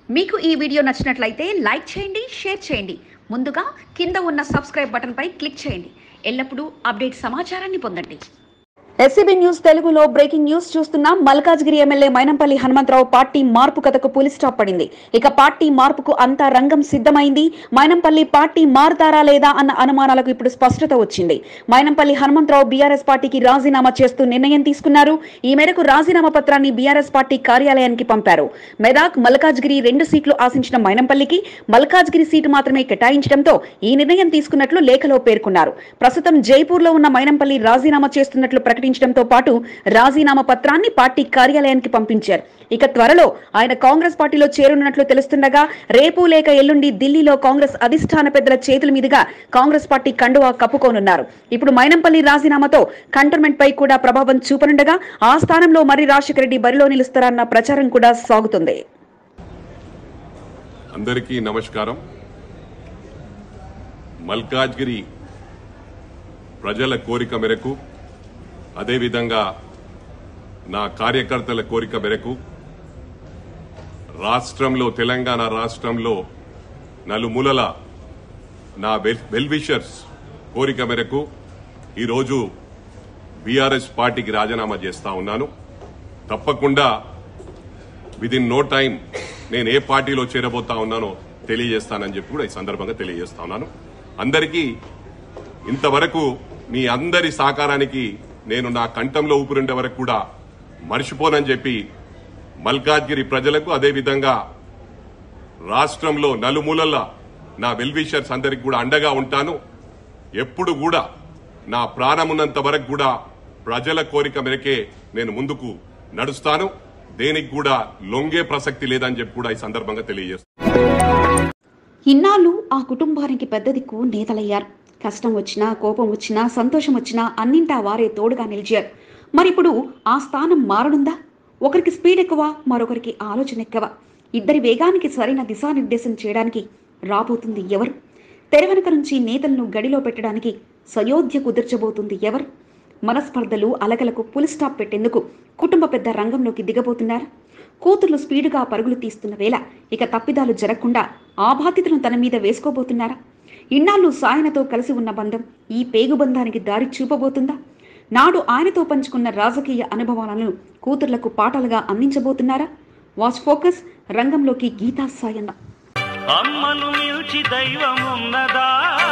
మీకు ఈ వీడియో నచ్చినట్లయితే లైక్ చేయండి షేర్ చేయండి ముందుగా కింద ఉన్న సబ్స్క్రైబ్ బటన్పై క్లిక్ చేయండి ఎల్లప్పుడూ అప్డేట్ సమాచారాన్ని పొందండి ఎస్సీబీ న్యూస్ తెలుగులో బ్రేకింగ్ న్యూస్ చూస్తున్నాం మల్కాజ్గిరి ఎమ్మెల్యే మైనంపల్లి హనుమంతరావు పార్టీ మార్పు కథకు పులి స్టాప్ పడింది ఇక పార్టీ మార్పుకు అంతా రంగం సిద్ధమైంది మైనంపల్లి పార్టీ మారుతారా లేదా అన్న అనుమానాలకు ఇప్పుడు స్పష్టత వచ్చింది మైనంపల్లి హనుమంతరావు బీఆర్ఎస్ పార్టీకి రాజీనామా చేస్తూ నిర్ణయం తీసుకున్నారు ఈ మేరకు రాజీనామా పత్రాన్ని బీఆర్ఎస్ పార్టీ కార్యాలయానికి పంపారు మెదాక్ మల్కాజ్గిరి రెండు సీట్లు ఆశించిన మైనంపల్లికి మల్కాజ్గిరి సీటు మాత్రమే కేటాయించడంతో ఈ నిర్ణయం తీసుకున్నట్లు లేఖలో పేర్కొన్నారు ప్రస్తుతం జైపూర్లో ఉన్న మైనంపల్లి రాజీనామా చేస్తున్నట్లు ప్రకటించడంతో పాటు రాజీనామా పత్రాన్ని పార్టీ కార్యాలయానికి పంపించారు ఇక త్వరలో ఆయన కాంగ్రెస్ పార్టీలో చేరున్నట్లు తెలుస్తుండగా రేపు లేక ఎల్లుండి ఢిల్లీలో కాంగ్రెస్ అధిష్టాన పెద్దల చేతుల మీదుగా కాంగ్రెస్ పార్టీ కండువా కప్పుకోనున్నారు ఇప్పుడు మైనంపల్లి రాజీనామాతో కంటోన్మెంట్ పై కూడా ప్రభావం చూపనుండగా ఆ స్థానంలో మర్రి రాజశేఖర రెడ్డి బరిలో నిలుస్తారన్న ప్రచారం కూడా సాగుతుంది అందరికీ నమస్కారం మల్కాజ్గిరి ప్రజల కోరిక మేరకు అదేవిధంగా నా కార్యకర్తల కోరిక మేరకు రాష్ట్రంలో తెలంగాణ రాష్ట్రంలో నలుమూలల నా వెల్ వెల్విషర్స్ కోరిక మేరకు ఈరోజు బీఆర్ఎస్ పార్టీకి రాజీనామా చేస్తా ఉన్నాను తప్పకుండా విదిన్ నో టైం నేను ఏ పార్టీలో చేరబోతా ఉన్నానో తెలియజేస్తానని చెప్పి కూడా ఈ సందర్భంగా తెలియజేస్తా ఉన్నాను అందరికీ ఇంతవరకు మీ అందరి సహకారానికి నేను నా కంఠంలో ఊపిరిండే వరకు కూడా మర్చిపోనని చెప్పి మల్కాజ్గిరి ప్రజలకు అదేవిధంగా రాష్ట్రంలో నలుమూలల నా వెల్విషర్స్ అందరికి కూడా అండగా ఉంటాను ఎప్పుడు కూడా నా ప్రాణమున్నంత వరకు కూడా ప్రజల కోరిక మేరకే నేను ముందుకు నడుస్తాను దేనికి కూడా లొంగే ప్రసక్తి లేదని చెప్పి కూడా ఈ సందర్భంగా తెలియజేస్తాను ఇన్నాళ్ళు ఆ కుటుంబానికి పెద్ద దిక్కు నేతలయ్యారు కష్టం వచ్చినా కోపం వచ్చినా సంతోషం వచ్చినా అన్నింటా వారే తోడుగా నిలిచారు మరిప్పుడు ఆ స్థానం మారనుందా ఒకరికి స్పీడ్ ఎక్కువ మరొకరికి ఆలోచన ఎక్కువ ఇద్దరి వేగానికి సరైన దిశానిర్దేశం చేయడానికి రాబోతుంది ఎవరు తెర వెనుక నుంచి నేతలను గడిలో పెట్టడానికి సయోధ్య కుదిర్చబోతుంది ఎవరు మనస్పర్ధలు అలకలకు పులి స్టాప్ పెట్టేందుకు కుటుంబ పెద్ద రంగంలోకి దిగబోతున్నారా కూతుర్లు స్పీడుగా పరుగులు తీస్తున్న వేళ ఇక తప్పిదాలు జరగకుండా ఆ బాధ్యతను తన మీద వేసుకోబోతున్నారా ఇన్నాళ్ళు సాయనతో కలిసి ఉన్న బంధం ఈ పేగుబంధానికి దారి చూపబోతుందా నాడు ఆయనతో పంచుకున్న రాజకీయ అనుభవాలను కూతుర్లకు పాఠాలుగా అందించబోతున్నారా వాచ్ ఫోకస్ రంగంలోకి గీతా సాయన్న అమ్మను మిల్చి దైవమున్నదా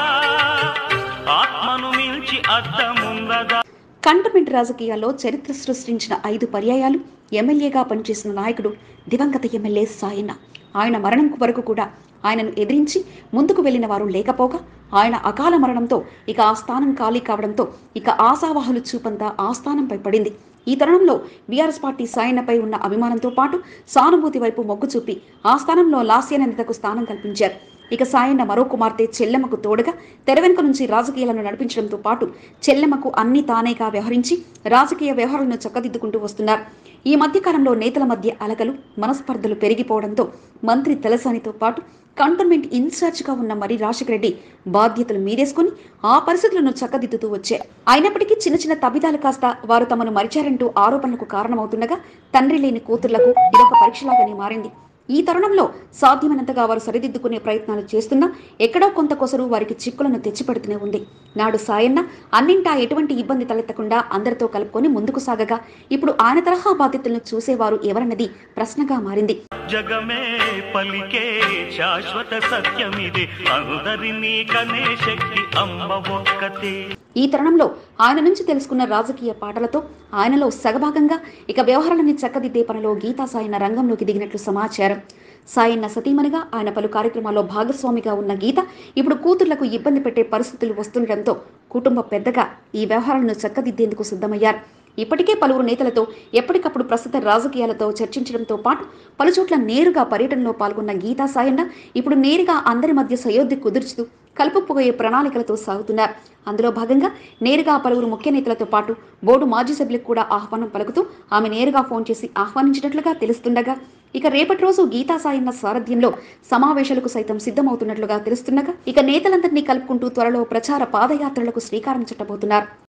ఆత్మను మిల్చి అర్థమున్నదా కంటమెంట్ రాజకీయాల్లో చరిత్ర సృష్టించిన ఐదు పర్యాయాలు ఎమ్మెల్యేగా పనిచేసిన నాయకుడు దివంగత ఎమ్మెల్యే సాయన్న ఆయన మరణం వరకు కూడా ఆయనను ఎదిరించి ముందుకు వెళ్లిన వారు లేకపోగా ఆయన అకాల మరణంతో ఇక ఆ స్థానం ఖాళీ కావడంతో ఇక ఆశావాహులు చూపంతా ఆ స్థానంపై పడింది ఈ తరుణంలో బీఆర్ఎస్ పార్టీ సాయన్నపై ఉన్న అభిమానంతో పాటు సానుభూతి వైపు మొగ్గు చూపి ఆ స్థానంలో లాస్యన నేతకు స్థానం కల్పించారు ఇక సాయన్న మరో కుమార్తె చెల్లెమ్మకు తోడుగా తెర వెనుక నుంచి రాజకీయాలను నడిపించడంతో పాటు చెల్లెమ్మకు అన్ని తానేగా వ్యవహరించి రాజకీయ వ్యవహారాలను చక్కదిద్దుకుంటూ వస్తున్నారు ఈ మధ్యకాలంలో నేతల మధ్య అలకలు మనస్పర్ధలు పెరిగిపోవడంతో మంత్రి తలసానితో పాటు కంటోన్మెంట్ ఇన్ఛార్జిగా ఉన్న మరి రాజశేఖర రెడ్డి బాధ్యతలు మీరేసుకుని ఆ పరిస్థితులను చక్కదిద్దుతూ వచ్చారు అయినప్పటికీ చిన్న చిన్న తబిదాలు కాస్త వారు తమను మరిచారంటూ ఆరోపణలకు కారణమవుతుండగా తండ్రి లేని కూతుర్లకు ఇదొక పరీక్షలాగానే మారింది ఈ తరుణంలో సాధ్యమైనంతగా వారు సరిదిద్దుకునే ప్రయత్నాలు చేస్తున్నా ఎక్కడో కొంత కొసరు వారికి చిక్కులను తెచ్చిపెడుతూనే ఉంది నాడు సాయన్న అన్నింటా ఎటువంటి ఇబ్బంది తలెత్తకుండా అందరితో కలుపుకొని ముందుకు సాగగా ఇప్పుడు ఆయన తరహా బాధ్యతలను చూసేవారు ఎవరన్నది ప్రశ్నగా మారింది జగమే పలికే శాశ్వత సత్యమిది అందరినీ కనే శక్తి అమ్మ ఒక్కతే ఈ తరుణంలో ఆయన నుంచి తెలుసుకున్న రాజకీయ పాటలతో ఆయనలో సగభాగంగా ఇక వ్యవహారాలని చక్కదిద్దే పనిలో గీతా సాయన్న రంగంలోకి దిగినట్లు సమాచారం సాయన్న సతీమణిగా ఆయన పలు కార్యక్రమాల్లో భాగస్వామిగా ఉన్న గీత ఇప్పుడు కూతుర్లకు ఇబ్బంది పెట్టే పరిస్థితులు వస్తుండటంతో కుటుంబ పెద్దగా ఈ వ్యవహారాలను చక్కదిద్దేందుకు సిద్ధమయ్యారు ఇప్పటికే పలువురు నేతలతో ఎప్పటికప్పుడు ప్రస్తుత రాజకీయాలతో చర్చించడంతో పాటు పలుచోట్ల నేరుగా పర్యటనలో పాల్గొన్న గీతా సాయన్న ఇప్పుడు నేరుగా అందరి మధ్య సయోధ్య కుదుర్చుతూ కలుపుపోయే ప్రణాళికలతో సాగుతున్నారు అందులో భాగంగా నేరుగా పలువురు ముఖ్య నేతలతో పాటు బోర్డు మాజీ సభ్యులకు కూడా ఆహ్వానం పలుకుతూ ఆమె నేరుగా ఫోన్ చేసి ఆహ్వానించినట్లుగా తెలుస్తుండగా ఇక రేపటి రోజు గీతా సాయన్న సారథ్యంలో సమావేశాలకు సైతం సిద్ధమవుతున్నట్లుగా తెలుస్తుండగా ఇక నేతలందరినీ కలుపుకుంటూ త్వరలో ప్రచార పాదయాత్రలకు శ్రీకారం చుట్టబోతున్నారు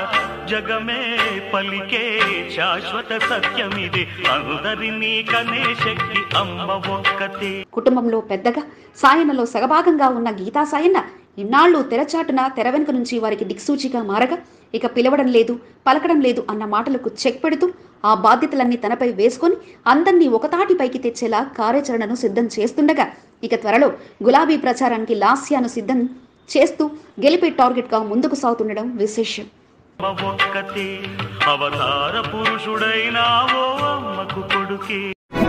జగమే పలికే శాశ్వత సత్యమిది అందరినీ కనే శక్తి అమ్మ ఒక్కతే కుటుంబంలో పెద్దగా సాయన్నలో సగభాగంగా ఉన్న గీతా సాయన్న ఇన్నాళ్ళు తెరచాటున తెర వెనుక నుంచి వారికి దిక్సూచిగా మారగా ఇక పిలవడం లేదు పలకడం లేదు అన్న మాటలకు చెక్ పెడుతూ ఆ బాధ్యతలన్నీ తనపై వేసుకొని అందరినీ ఒకతాటి పైకి తెచ్చేలా కార్యాచరణను సిద్ధం చేస్తుండగా ఇక త్వరలో గులాబీ ప్రచారానికి లాస్యాను సిద్ధం చేస్తూ గెలిపే టార్గెట్గా ముందుకు సాగుతుండడం విశేషం అమ్మ ఒక్కతే అవతార పురుషుడైన ఓ అమ్మకు కొడుకే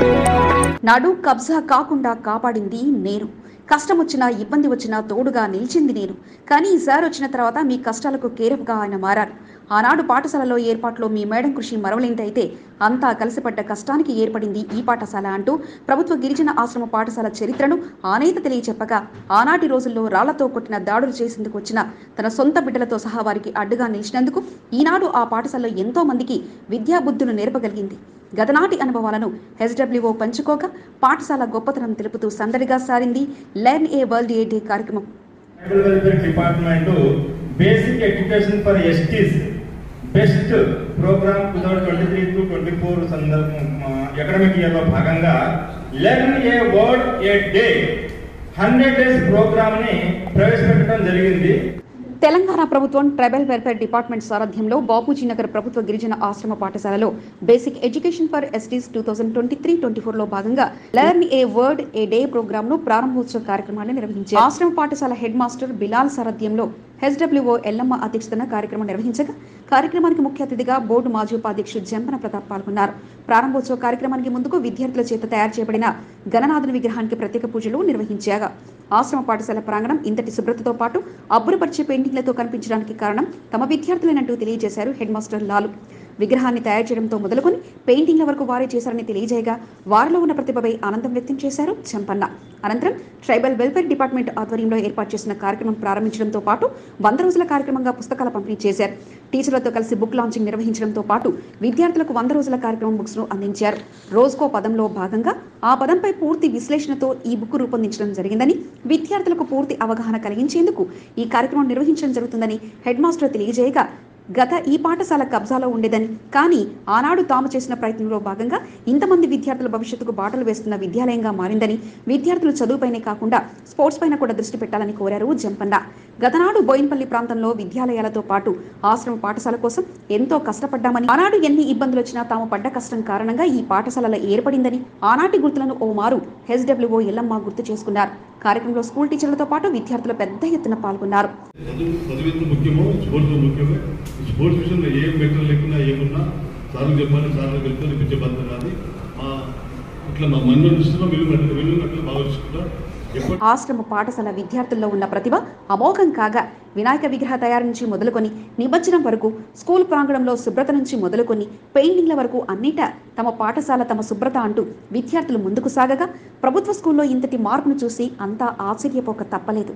నాడు కబ్జా కాకుండా కాపాడింది నేను కష్టం వచ్చినా ఇబ్బంది వచ్చినా తోడుగా నిలిచింది నేను కానీ ఈసారి వచ్చిన తర్వాత మీ కష్టాలకు కేరఫ్గా ఆయన మారారు ఆనాడు పాఠశాలలో ఏర్పాట్లో మీ మేడం కృషి మరవలేంటైతే అంతా కలిసిపడ్డ కష్టానికి ఏర్పడింది ఈ పాఠశాల అంటూ ప్రభుత్వ గిరిజన ఆశ్రమ పాఠశాల చరిత్రను ఆనేత తెలియచెప్పగా ఆనాటి రోజుల్లో రాళ్లతో కొట్టిన దాడులు చేసేందుకు వచ్చిన తన సొంత బిడ్డలతో సహా వారికి అడ్డుగా నిలిచినందుకు ఈనాడు ఆ పాఠశాలలో ఎంతో మందికి విద్యాబుద్ధులు నేర్పగలిగింది గతనాటి అనుభవాలను హెచ్డబ్ల్యూఓ పంచుకోక పాఠశాల గొప్పతనం తెలుపుతూ సందడిగా సారింది learn a world a day కార్యక్రమం tribal welfare department basic education for STs best programme two thousand twenty three to twenty four సందర్భం అకాడమిక్ ఇయర్లో భాగంగా learn a word a day hundred days ప్రోగ్రామ్ని ప్రవేశపెట్టడం జరిగింది తెలంగాణ ప్రభుత్వం ట్రైబల్ వెల్ఫేర్ డిపార్ట్మెంట్ సారథ్యంలో బాపూజీ నగర్ ప్రభుత్వ గిరిజన ఆశ్రమ పాఠశాలలో basic education for STs two thousand twenty three twenty four లో భాగంగా learn a word a day programme ను ప్రారంభోత్సవ కార్యక్రమాన్ని నిర్వహించారు ఆశ్రమ పాఠశాల హెడ్ మాస్టర్ బిలాల్ సారథ్యంలో హెచ్డబ్ల్యూఓ ఎల్లమ్మ అధ్యక్షతన కార్యక్రమం నిర్వహించగా కార్యక్రమానికి ముఖ్య అతిథిగా బోర్డు మాజీ ఉపాధ్యక్షుడు జంపన ప్రతాప్ పాల్గొన్నారు ప్రారంభోత్సవ కార్యక్రమానికి ముందుకు విద్యార్థుల చేత తయారు చేయబడిన గణనాథుని విగ్రహానికి ప్రత్యేక పూజలు నిర్వహించాగా ఆశ్రమ పాఠశాల ప్రాంగణం ఇంతటి శుభ్రతతో పాటు అబ్బురపరిచే పెయింటింగ్లతో కనిపించడానికి కారణం తమ విద్యార్థులేనంటూ తెలియజేశారు హెడ్ మాస్టర్ లాలు విగ్రహాన్ని తయారు చేయడంతో మొదలుకొని పెయింటింగ్ల వరకు వారే చేశారని తెలియజేయగా వారిలో ఉన్న ప్రతిభపై ఆనందం వ్యక్తం చేశారు చంపన్న అనంతరం ట్రైబల్ వెల్ఫేర్ డిపార్ట్మెంట్ ఆధ్వర్యంలో ఏర్పాటు చేసిన కార్యక్రమం ప్రారంభించడంతో పాటు వంద రోజుల కార్యక్రమంగా పుస్తకాల పంపిణీ చేశారు టీచర్లతో కలిసి బుక్ లాంచింగ్ నిర్వహించడంతో పాటు విద్యార్థులకు వంద రోజుల కార్యక్రమం బుక్స్ ను అందించారు రోజుకో పదంలో భాగంగా ఆ పదంపై పూర్తి విశ్లేషణతో ఈ బుక్ రూపొందించడం జరిగిందని విద్యార్థులకు పూర్తి అవగాహన కలిగించేందుకు ఈ కార్యక్రమం నిర్వహించడం జరుగుతుందని హెడ్ మాస్టర్ తెలియజేయగా గత ఈ పాఠశాల కబ్జాలో ఉండేదని కానీ ఆనాడు తాము చేసిన ప్రయత్నంలో భాగంగా ఇంతమంది విద్యార్థుల భవిష్యత్తుకు బాటలు వేస్తున్న విద్యాలయంగా మారిందని విద్యార్థులు చదువుపైనే కాకుండా స్పోర్ట్స్ పైన కూడా దృష్టి పెట్టాలని కోరారు జంపన్న గతనాడు బోయిన్పల్లి ప్రాంతంలో విద్యాలయాలతో పాటు ఆశ్రమ పాఠశాల కోసం ఎంతో కష్టపడ్డామని ఆనాడు ఎన్ని ఇబ్బందులు వచ్చినా తాము పడ్డ కష్టం కారణంగా ఈ పాఠశాల ఏర్పడిందని ఆనాటి గుర్తులను ఓ మారు హెచ్డబ్ల్యూఓ ఎల్లమ్మ గుర్తు చేసుకున్నారు కార్యక్రమంలో స్కూల్ టీచర్లతో పాటు విద్యార్థులు పెద్ద ఎత్తున పాల్గొన్నారు చదువు చదువు ఎంత ముఖ్యమో స్పోర్ట్స్ ముఖ్యమే ఈ స్పోర్ట్స్ విషయంలో ఏం మెటీరియల్ లేకున్నా ఏమున్నా సార్లు చెప్పాలి సార్లు కలుపుకొని ఇప్పించే బాధ్యత నాది మా ఇట్లా మా మన్ను దృష్టిలో విలువ విలువ అట్లా బాగా చూసుకుంటాం ఎప్పటి ఆశ్రమ పాఠశాల విద్యార్థుల్లో ఉన్న ప్రతిభ అమోఘం కాగా వినాయక విగ్రహ తయారు నుంచి మొదలుకొని నిమజ్జనం వరకు స్కూల్ ప్రాంగణంలో శుభ్రత నుంచి మొదలుకొని పెయింటింగ్ల వరకు అన్నిటా తమ పాఠశాల తమ శుభ్రత అంటూ విద్యార్థులు ముందుకు సాగగా ప్రభుత్వ స్కూల్లో ఇంతటి మార్పును చూసి అంతా ఆశ్చర్యపోక తప్పలేదు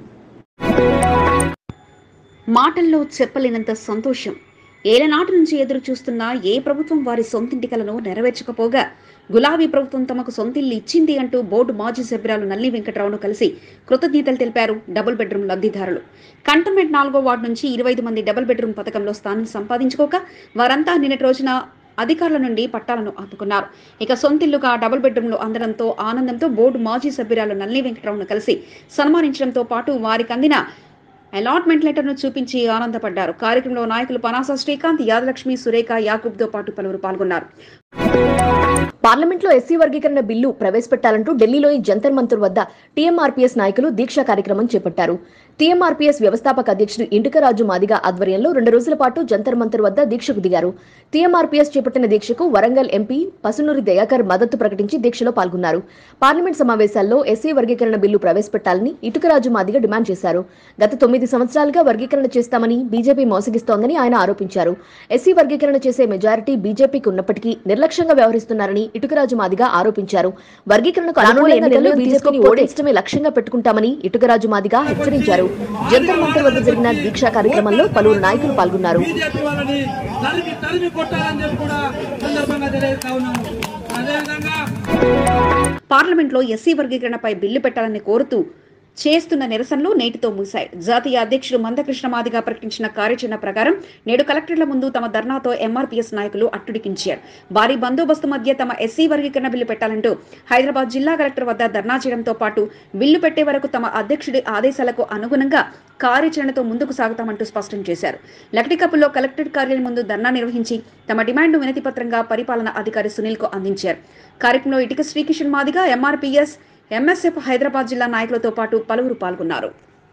మాటల్లో చెప్పలేనంత సంతోషం ఏలనాటి నుంచి ఎదురు చూస్తున్న ఏ ప్రభుత్వం వారి సొంతింటి కలను నెరవేర్చకపోగా గులాబీ ప్రభుత్వం తమకు సొంతిల్లు ఇచ్చింది అంటూ బోర్డు మాజీ సభ్యురాలు నల్లి వెంకట్రావును కలిసి కృతజ్ఞతలు తెలిపారు డబుల్ బెడ్రూమ్ లబ్ధిదారులు కంటోన్మెంట్ నాలుగో వార్డు నుంచి ఇరవై ఐదు మంది డబుల్ బెడ్రూమ్ పథకంలో స్థానం సంపాదించుకోక వారంతా నిన్నటి రోజున అధికారుల నుండి పట్టాలను ఆపుకున్నారు ఇక సొంతిల్లుగా డబుల్ బెడ్రూమ్లు అందడంతో ఆనందంతో బోర్డు మాజీ సభ్యురాలు నల్లి వెంకట్రావును కలిసి సన్మానించడంతో పాటు వారికి అందిన అలాట్మెంట్ లెటర్ను చూపించి ఆనందపడ్డారు కార్యక్రమంలో నాయకులు పనాస శ్రీకాంత్ యాదలక్ష్మి సురేఖ యాకూబ్తో పాటు పలువురు పాల్గొన్నారు పార్లమెంట్లో ఎస్సీ వర్గీకరణ బిల్లు ప్రవేశపెట్టాలంటూ ఢిల్లీలోని జంతర్ మంతర్ వద్ద టీఎంఆర్పీఎస్ నాయకులు దీక్షా కార్యక్రమం చేపట్టారు టీఎంఆర్పీఎస్ వ్యవస్థాపక అధ్యక్షుడు ఇంటికరాజు మాదిగ ఆధ్వర్యంలో రెండు రోజుల పాటు జంతర్ మంతర్ వద్ద దీక్షకు దిగారు టీఎంఆర్పీఎస్ చేపట్టిన దీక్షకు వరంగల్ ఎంపీ పసునూరి దయాకర్ మద్దతు ప్రకటించి దీక్షలో పాల్గొన్నారు పార్లమెంట్ సమావేశాల్లో ఎస్సీ వర్గీకరణ బిల్లు ప్రవేశపెట్టాలని ఇటుకరాజు మాదిగ డిమాండ్ చేశారు గత తొమ్మిది సంవత్సరాలుగా వర్గీకరణ చేస్తామని బీజేపీ మోసగిస్తోందని ఆయన ఆరోపించారు ఎస్సీ వర్గీకరణ చేసే మెజారిటీ బీజేపీకి ఉన్నప్పటికీ నిర్లక్ష్యంగా వ్యవహరిస్తున్నారని ఇటుకరాజు మాదిగ ఆరోపించారు వర్గీకరణకు అనుకూలంగా నిర్ణయం తీసుకుని ఓడించడమే లక్ష్యంగా పెట్టుకుంటామని ఇటుకరాజు మాదిగ హెచ్చరించారు జంతర్ మంతర్ వద్ద జరిగిన దీక్షా కార్యక్రమంలో పలువురు నాయకులు పాల్గొన్నారు బీజేపీ వాళ్ళని తరిమి తరిమి కొట్టాలని చెప్పి కూడా సందర్భంగా తెలియజేస్తా ఉన్నాను అదేవిధంగా పార్లమెంట్లో ఎస్సీ వర్గీకరణపై బిల్లు పెట్టాలని కోరుతూ చేస్తున్న నిరసనలు నేటితో ముగిశాయి జాతీయ అధ్యక్షుడు మందకృష్ణ మాదిగా ప్రకటించిన కార్యాచరణ ప్రకారం నేడు కలెక్టర్ల ముందు తమ ధర్నాతో ఎంఆర్పీఎస్ నాయకులు అట్టుడికించారు భారీ బందోబస్తు మధ్య తమ ఎస్సీ వర్గీకరణ బిల్లు పెట్టాలంటూ హైదరాబాద్ జిల్లా కలెక్టర్ వద్ద ధర్నా చేయడంతో పాటు బిల్లు పెట్టే వరకు తమ అధ్యక్షుడి ఆదేశాలకు అనుగుణంగా కార్యాచరణతో ముందుకు సాగుతామంటూ స్పష్టం చేశారు లక్టికప్పులో కలెక్టరేట్ కార్యాలయం ముందు ధర్నా నిర్వహించి తమ డిమాండ్ వినతి పత్రంగా పరిపాలనా అధికారి సునీల్ కు అందించారు కార్యక్రమంలో ఇటుక శ్రీకిషన్ మాదిగా ఎంఆర్పీఎస్ ఎంఎస్ఎఫ్ హైదరాబాద్ జిల్లా నాయకులతో పాటు పలువురు పాల్గొన్నారు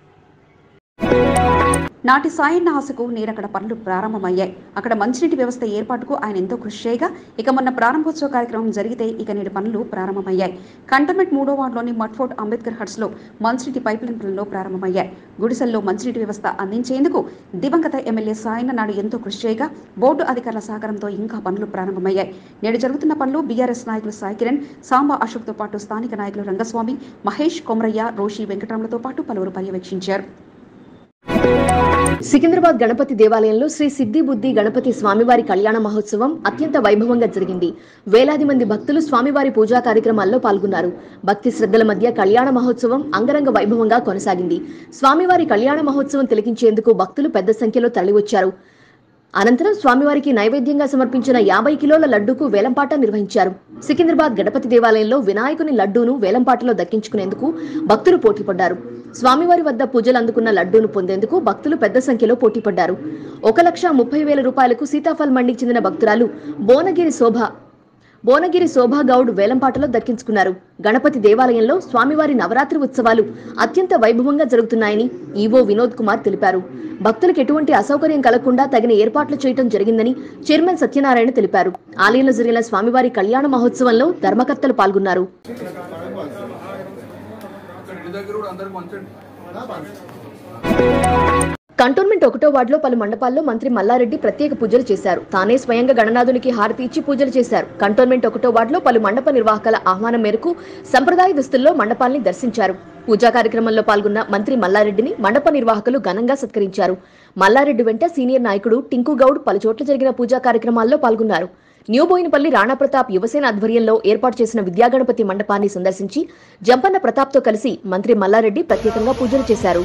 నాటి సాయన్న ఆశకు నేడక్కడ పనులు ప్రారంభమయ్యాయి అక్కడ మంచినీటి వ్యవస్థ ఏర్పాటుకు ఆయన ఎంతో కృషి చేయగా ఇక మొన్న ప్రారంభోత్సవ కార్యక్రమం జరిగితే ఇక నేడు పనులు ప్రారంభమయ్యాయి కంటోన్మెంట్ మూడో వార్డులోని మట్ఫోర్ట్ అంబేద్కర్ హట్స్ లో మంచినీటి పైప్లైన్ పనులు ప్రారంభమయ్యాయి గుడిసెల్లో మంచినీటి వ్యవస్థ అందించేందుకు దివంగత ఎమ్మెల్యే సాయన్న నాడు ఎంతో కృషి చేయగా బోర్డు అధికారుల సహకారంతో ఇంకా పనులు ప్రారంభమయ్యాయి నేడు జరుగుతున్న పనులు బీఆర్ఎస్ నాయకులు సాయి కిరణ్ సాంబా అశోక్తో పాటు స్థానిక నాయకులు రంగస్వామి మహేష్ కొమరయ్య రోషి వెంకటరాములతో పాటు పలువురు పర్యవేక్షించారు సికింద్రాబాద్ గణపతి దేవాలయంలో శ్రీ సిద్ధి బుద్ధి గణపతి స్వామివారి కళ్యాణ మహోత్సవం అత్యంత వైభవంగా జరిగింది వేలాది మంది భక్తులు స్వామివారి పూజా కార్యక్రమాల్లో పాల్గొన్నారు భక్తి శ్రద్ధల మధ్య కళ్యాణ మహోత్సవం అంగరంగ వైభవంగా కొనసాగింది స్వామివారి కళ్యాణ మహోత్సవం తిలకించేందుకు భక్తులు పెద్ద సంఖ్యలో తరలివచ్చారు అనంతరం స్వామివారికి నైవేద్యంగా సమర్పించిన యాభై కిలోల లడ్డూకు వేలంపాట నిర్వహించారు సికింద్రాబాద్ గణపతి దేవాలయంలో వినాయకుని లడ్డూను వేలంపాటలో దక్కించుకునేందుకు భక్తులు పోటీపడ్డారు స్వామివారి వద్ద పూజలు అందుకున్న లడ్డూను పొందేందుకు భక్తులు పెద్ద సంఖ్యలో పోటీపడ్డారు ఒక లక్ష ముప్పై వేల రూపాయలకు సీతాఫల్ మండికి చెందిన భక్తురాలు బోనగిరి శోభ బోనగిరి శోభా గౌడ్ వేలంపాటలో దక్కించుకున్నారు గణపతి దేవాలయంలో స్వామివారి నవరాత్రి ఉత్సవాలు అత్యంత వైభవంగా జరుగుతున్నాయని ఈవో వినోద్ కుమార్ తెలిపారు భక్తులకు ఎటువంటి అసౌకర్యం కలగకుండా తగిన ఏర్పాట్లు చేయడం జరిగిందని చైర్మన్ సత్యనారాయణ తెలిపారు ఆలయంలో జరిగిన స్వామివారి కళ్యాణ మహోత్సవంలో ధర్మకర్తలు పాల్గొన్నారు కంటోన్మెంట్ ఒకటో వార్డులో పలు మండపాల్లో మంత్రి మల్లారెడ్డి ప్రత్యేక పూజలు చేశారు తానే స్వయంగా గణనాథునికి హారతి ఇచ్చి పూజలు చేశారు కంటోన్మెంట్ ఒకటో వార్డులో పలు మండప నిర్వాహకుల ఆహ్వానం మేరకు సంప్రదాయ దుస్తుల్లో మండపాల్ని దర్శించారు పూజా కార్యక్రమంలో పాల్గొన్న మంత్రి మల్లారెడ్డిని మండప నిర్వాహకులు ఘనంగా సత్కరించారు మల్లారెడ్డి వెంట సీనియర్ నాయకుడు టింకు గౌడ్ పలు చోట్ల జరిగిన పూజా కార్యక్రమాల్లో పాల్గొన్నారు న్యూ బోయినపల్లి రాణా ప్రతాప్ యువసేన ఆధ్వర్యంలో ఏర్పాటు చేసిన విద్యాగణపతి మండపాన్ని సందర్శించి జంపన్న ప్రతాప్తో కలిసి మంత్రి మల్లారెడ్డి ప్రత్యేకంగా పూజలు చేశారు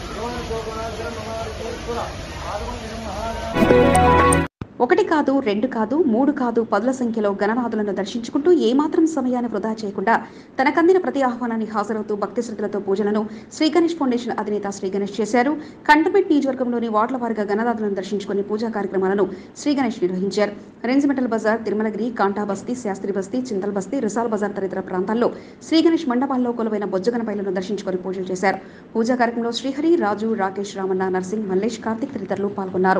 ఒకటి కాదు రెండు కాదు మూడు కాదు పదుల సంఖ్యలో గణనాథులను దర్శించుకుంటూ ఏమాత్రం సమయాన్ని వృధా చేయకుండా తనకందిన ప్రతి ఆహ్వానాన్ని హాజరవుతూ భక్తి శ్రద్ధలతో పూజలను శ్రీ గణేష్ ఫౌండేషన్ అధినేత శ్రీ గణేష్ చేశారు కంటమెంట్ నియోజకవర్గంలోని వార్డుల వారిగా గణనాథులను దర్శించుకుని పూజా కార్యక్రమాలను శ్రీ గణేష్ నిర్వహించారు రెన్జిమెంటల్ బజార్ తిరుమలగిరి కాంటా బస్తీ శాస్త్రి బస్తీ చింతల్ బస్తీ రిసాల్ బజార్ తదితర ప్రాంతాల్లో శ్రీ గణేష్ మండపాల్లో కొలువైన బొజ్జగణపైలను దర్శించుకొని పూజలు చేశారు పూజా కార్యక్రమంలో శ్రీహరి రాజు రాకేష్ రామన్న నర్సింగ్ మల్లేష్ కార్తిక్ తదితరులు పాల్గొన్నారు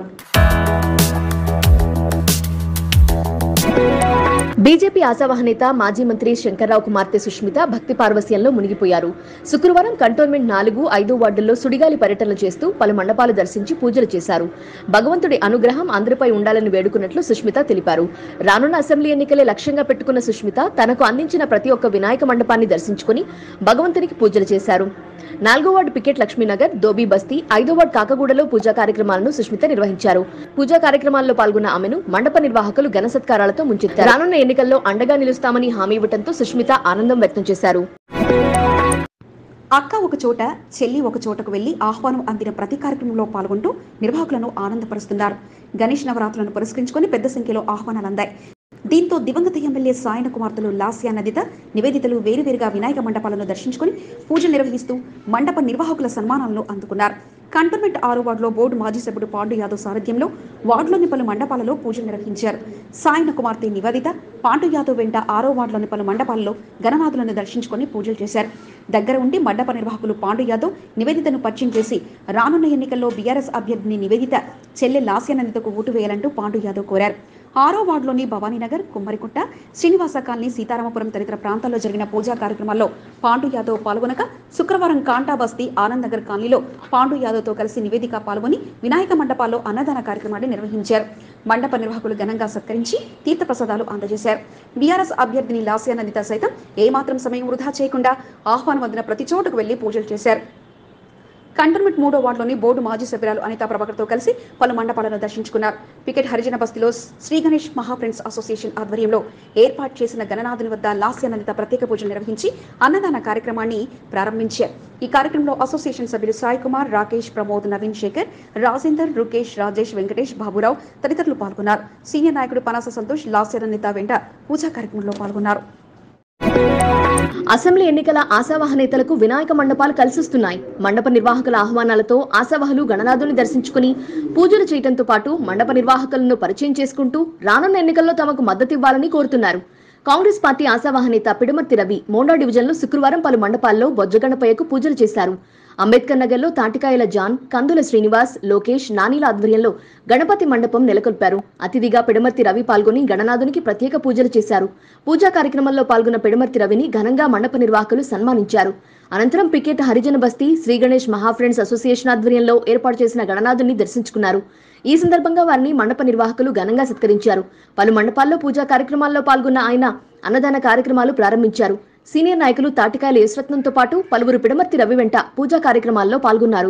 బీజేపీ ఆశావహ నేత మాజీ మంత్రి శంకర్రావు కుమార్తె సుష్మిత భక్తి పార్వస్యంలో మునిగిపోయారు శుక్రవారం కంటోన్మెంట్ నాలుగు ఐదు వార్డుల్లో సుడిగాలి పర్యటనలు చేస్తూ పలు మండపాలు దర్శించి పూజలు చేశారు భగవంతుడి అనుగ్రహం అందరిపై ఉండాలని వేడుకున్నట్లు సుష్మిత తెలిపారు రానున్న అసెంబ్లీ ఎన్నికలే లక్ష్యంగా పెట్టుకున్న సుష్మిత తనకు అందించిన ప్రతి ఒక్క వినాయక మండపాన్ని దర్శించుకుని భగవంతునికి పూజలు చేశారు నాలుగో వార్డు పికెట్ లక్ష్మీనగర్ దోబీ బస్తీ ఐదో వార్డు కాకగూడలో పూజా కార్యక్రమాలను సుష్మిత నిర్వహించారు పూజా కార్యక్రమాల్లో పాల్గొన్న ఆమెను మండప నిర్వాహకులు ఘన సత్కారాలతో ముంచెత్తారు రానున్న ఎన్నికల్లో అండగా నిలుస్తామని హామీ ఇవ్వడంతో సుష్మిత ఆనందం వ్యక్తం చేశారు అక్క ఒక చోట చెల్లి ఒక చోటకు వెళ్లి ఆహ్వానం అందిన ప్రతి కార్యక్రమంలో పాల్గొంటూ నిర్వాహకులను ఆనందపరుస్తున్నారు గణేష్ నవరాత్రులను పురస్కరించుకొని పెద్ద సంఖ్యలో ఆహ్వానాలు అందాయి దీంతో దివంగత ఎమ్మెల్యే సాయన కుమార్తెలు లాస్యా నదిత నివేదితలు వేరువేరుగా వినాయక మండపాలను దర్శించుకుని పూజలు నిర్వహిస్తూ మండప నిర్వాహకుల సన్మానాలను అందుకున్నారు కంటోన్మెంట్ ఆరో వార్డులో బోర్డు మాజీ సభ్యుడు పాండు యాదవ్ సారథ్యంలో వార్డులోని పలు మండపాలలో పూజలు నిర్వహించారు సాయన కుమార్తె నివేదిత పాండు యాదవ్ వెంట ఆరో వార్డులోని పలు మండపాల్లో గణనాథులను దర్శించుకొని పూజలు చేశారు దగ్గర ఉండి మండప నిర్వాహకులు పాండు యాదవ్ నివేదితను పరిచయం చేసి రానున్న ఎన్నికల్లో బీఆర్ఎస్ అభ్యర్థిని నివేదిత చెల్లె లాస్యానందితకు ఓటు వేయాలంటూ పాండు యాదవ్ కోరారు ఆరో వార్డులోని భవానీనగర్ కుమ్మరికుంట శ్రీనివాస కాలనీ సీతారామపురం తదితర ప్రాంతాల్లో జరిగిన పూజా కార్యక్రమాల్లో పాండు యాదవ్ పాల్గొనక శుక్రవారం కాంటా బస్తీ ఆనంద్ నగర్ కాలనీలో పాండు యాదవ్తో కలిసి నివేదిక పాల్గొని వినాయక మండపాల్లో అన్నదాన కార్యక్రమాన్ని నిర్వహించారు మండప నిర్వాహకులు ఘనంగా సత్కరించి తీర్థప్రసాదాలు అందజేశారు బీఆర్ఎస్ అభ్యర్థిని లాస్యానందిత సైతం ఏమాత్రం సమయం వృధా చేయకుండా ఆహ్వానం అందిన ప్రతి చోటుకు వెళ్లి పూజలు చేశారు కంటోన్మెంట్ మూడో వార్డులోని బోర్డు మాజీ సభ్యురాలు అనితా ప్రభాకర్తో కలిసి పలు మండపాలను దర్శించుకున్నారు పికెట్ హరిజన బస్తీలో శ్రీ గణేష్ మహాఫ్రెండ్స్ అసోసియేషన్ ఆధ్వర్యంలో ఏర్పాటు చేసిన గణనాథుని వద్ద లాస్యానందిత ప్రత్యేక పూజలు నిర్వహించి అన్నదాన కార్యక్రమాన్ని ప్రారంభించారు ఈ కార్యక్రమంలో అసోసియేషన్ సభ్యులు సాయి కుమార్ రాకేష్ ప్రమోద్ నవీన్ శేఖర్ రాజేందర్ రుకేష్ రాజేష్ వెంకటేష్ బాబురావు తదితరులు పాల్గొన్నారు సీనియర్ నాయకుడు పనాస సంతోష్ లాస్యర నేత వెంట పూజా కార్యక్రమంలో పాల్గొన్నారు అసెంబ్లీ ఎన్నికల ఆశావాహ నేతలకు వినాయక మండపాలు కలిసిస్తున్నాయి మండప నిర్వాహకుల ఆహ్వానాలతో ఆశావాహులు గణనాథుని దర్శించుకుని పూజలు చేయడంతో పాటు మండప నిర్వాహకులను పరిచయం చేసుకుంటూ రానున్న ఎన్నికల్లో తమకు మద్దతు ఇవ్వాలని కోరుతున్నారు కాంగ్రెస్ పార్టీ ఆశావాహ నేత పిడమర్తి రవి మోండా డివిజన్లో శుక్రవారం పలు మండపాల్లో బొజ్జగణపయ్యకు పూజలు చేశారు అంబేద్కర్ నగర్లో తాటికాయల జాన్ కందుల శ్రీనివాస్ లోకేష్ నానీల ఆధ్వర్యంలో గణపతి మండపం నెలకొల్పారు అతిథిగా పిడమర్తి రవి పాల్గొని గణనాథునికి ప్రత్యేక పూజలు చేశారు పూజా కార్యక్రమంలో పాల్గొన్న పిడమర్తి రవిని ఘనంగా మండప నిర్వాహకులు సన్మానించారు అనంతరం పికెట్ హరిజన బస్తీ శ్రీ గణేష్ మహాఫ్రెండ్స్ అసోసియేషన్ ఆధ్వర్యంలో ఏర్పాటు చేసిన గణనాథుని దర్శించుకున్నారు ఈ సందర్భంగా వారిని మండప నిర్వాహకులు ఘనంగా సత్కరించారు పలు మండపాల్లో పూజా కార్యక్రమాల్లో పాల్గొన్న ఆయన అన్నదాన కార్యక్రమాలు ప్రారంభించారు సీనియర్ నాయకులు తాటికాయల యశ్వత్నంతో పాటు పలువురు పిడమర్తి రవి వెంట పూజా కార్యక్రమాల్లో పాల్గొన్నారు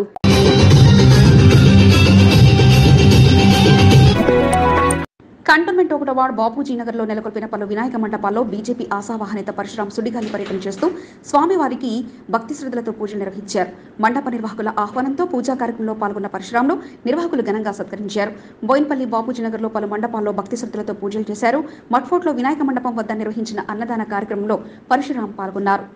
కంటోన్మెంట్ ఒకటో వార్డు బాపూజీ నగర్లో నెలకొల్పిన పలు వినాయక మండపాల్లో బీజేపీ ఆశావాహనేత పరశురాం సుడిగాలి పర్యటన చేస్తూ స్వామివారికి భక్తి శ్రద్ధలతో పూజలు నిర్వహించారు మండప నిర్వాహకుల ఆహ్వానంతో పూజా కార్యక్రమంలో పాల్గొన్న పరశురాంను నిర్వాహకులు ఘనంగా సత్కరించారు బోయిన్పల్లి బాపూజీ నగర్లో పలు మండపాల్లో భక్తి శ్రద్ధలతో పూజలు చేశారు మట్ఫోర్ట్లో వినాయక మండపం వద్ద నిర్వహించిన అన్నదాన కార్యక్రమంలో పరశురాం పాల్గొన్నారు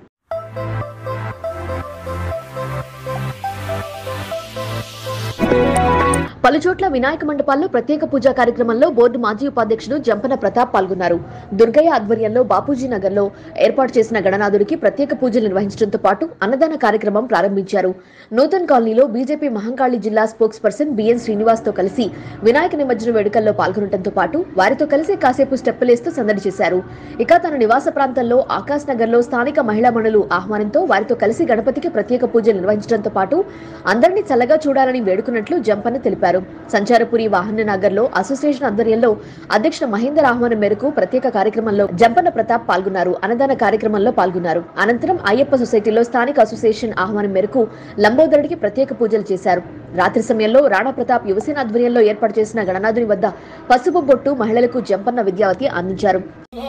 పలుచోట్ల వినాయక మండపాల్లో ప్రత్యేక పూజా కార్యక్రమంలో బోర్డు మాజీ ఉపాధ్యక్షుడు జంపన ప్రతాప్ పాల్గొన్నారు దుర్గయ్య ఆధ్వర్యంలో బాపూజీ నగర్లో ఏర్పాటు చేసిన గణనాథుడికి ప్రత్యేక పూజలు నిర్వహించడంతో పాటు అన్నదాన కార్యక్రమం ప్రారంభించారు నూతన్ కాలనీలో బీజేపీ మహంకాళి జిల్లా స్పోక్స్ పర్సన్ బిఎన్ శ్రీనివాస్ తో కలిసి వినాయక నిమజ్జన వేడుకల్లో పాల్గొనడంతో పాటు వారితో కలిసి కాసేపు స్టెప్పులేస్తూ సందడి చేశారు ఇక తన నివాస ప్రాంతంలో ఆకాశ్ నగర్ లో స్థానిక మహిళా మణులు ఆహ్వానంతో వారితో కలిసి గణపతికి ప్రత్యేక పూజలు నిర్వహించడంతో పాటు అందరినీ చల్లగా చూడాలని వేడుకున్నట్లు జంపన్న తెలిపారు సంచారపురి వాహన నగర్ లో అసోసియేషన్ ఆధ్వర్యంలో అధ్యక్షుడు మహేందర్ ఆహ్వానం మేరకు ప్రత్యేక కార్యక్రమంలో జంపన్న ప్రతాప్ పాల్గొన్నారు అన్నదాన కార్యక్రమంలో పాల్గొన్నారు అనంతరం అయ్యప్ప సొసైటీలో స్థానిక అసోసియేషన్ ఆహ్వానం మేరకు లంబోదరుడికి ప్రత్యేక పూజలు చేశారు రాత్రి సమయంలో రాణా ప్రతాప్ యువసేన ఆధ్వర్యంలో ఏర్పాటు చేసిన గణనాథుని వద్ద పసుపు బొట్టు మహిళలకు జంపన్న విద్యావతి అందించారు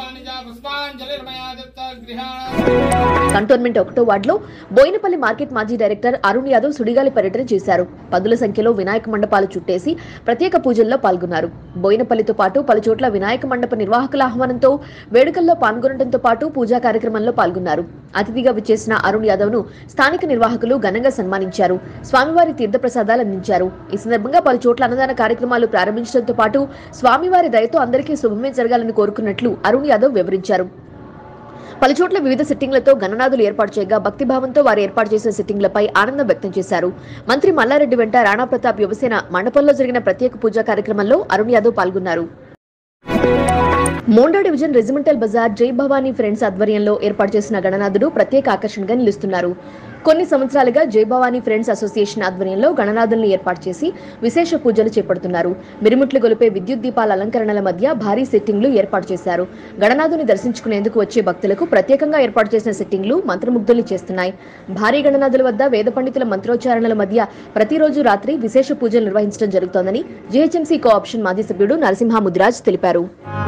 కంటోన్మెంట్ ఒకటో వార్డులో బోయినపల్లి మార్కెట్ మాజీ డైరెక్టర్ అరుణ్ యాదవ్ సుడిగాలి పర్యటన చేశారు పదుల సంఖ్యలో వినాయక మండపాలు చుట్టేసి ప్రత్యేక పూజల్లో పాల్గొన్నారు బోయినపల్లితో పాటు పలు చోట్ల వినాయక మండప నిర్వాహకుల ఆహ్వానంతో వేడుకల్లో పాల్గొనడంతో పాటు పూజా కార్యక్రమంలో పాల్గొన్నారు అతిథిగా విచ్చేసిన అరుణ్ యాదవ్ ను స్థానిక నిర్వాహకులు ఘనంగా సన్మానించారు స్వామివారి తీర్థప్రసాదాలు అందించారు ఈ సందర్భంగా పలు చోట్ల అన్నదాన కార్యక్రమాలు ప్రారంభించడంతో పాటు స్వామివారి దయతో అందరికీ శుభమే జరగాలని కోరుకున్నట్లు అరుణ్ యాదవ్ వివరించారు పలుచోట్ల వివిధ సిట్టింగ్లతో గణనాథులు ఏర్పాటు చేయగా భక్తిభావంతో వారు ఏర్పాటు చేసిన సిట్టింగ్లపై ఆనందం వ్యక్తం చేశారు మంత్రి మల్లారెడ్డి వెంట రాణా ప్రతాప్ యువసేన మండపంలో జరిగిన ప్రత్యేక పూజా కార్యక్రమంలో అరుణ్ యాదవ్ పాల్గొన్నారు మోండా డివిజన్ రెజిమెంటల్ బజార్ జై భవానీ ఫ్రెండ్స్ ఆధ్వర్యంలో ఏర్పాటు చేసిన గణనాథుడు ప్రత్యేక ఆకర్షణగా నిలుస్తున్నారు కొన్ని సంవత్సరాలుగా జై భవానీ ఫ్రెండ్స్ అసోసియేషన్ ఆధ్వర్యంలో గణనాథుల్ని ఏర్పాటు చేసి విశేష పూజలు చేపడుతున్నారు మిరుముట్లు గొలిపే విద్యుత్ దీపాల అలంకరణల మధ్య భారీ సెట్టింగ్లు ఏర్పాటు చేశారు గణనాథుని దర్శించుకునేందుకు వచ్చే భక్తులకు ప్రత్యేకంగా ఏర్పాటు చేసిన సెట్టింగ్లు మంత్రముగ్ధుల్ని చేస్తున్నాయి భారీ గణనాథుల వద్ద వేద పండితుల మంత్రోచ్చారణల మధ్య ప్రతిరోజు రాత్రి విశేష పూజలు నిర్వహించడం జరుగుతోందని జీహెచ్ఎంసీ కోఆప్షన్ మాజీ సభ్యుడు నరసింహ ముదిరాజ్ తెలిపారు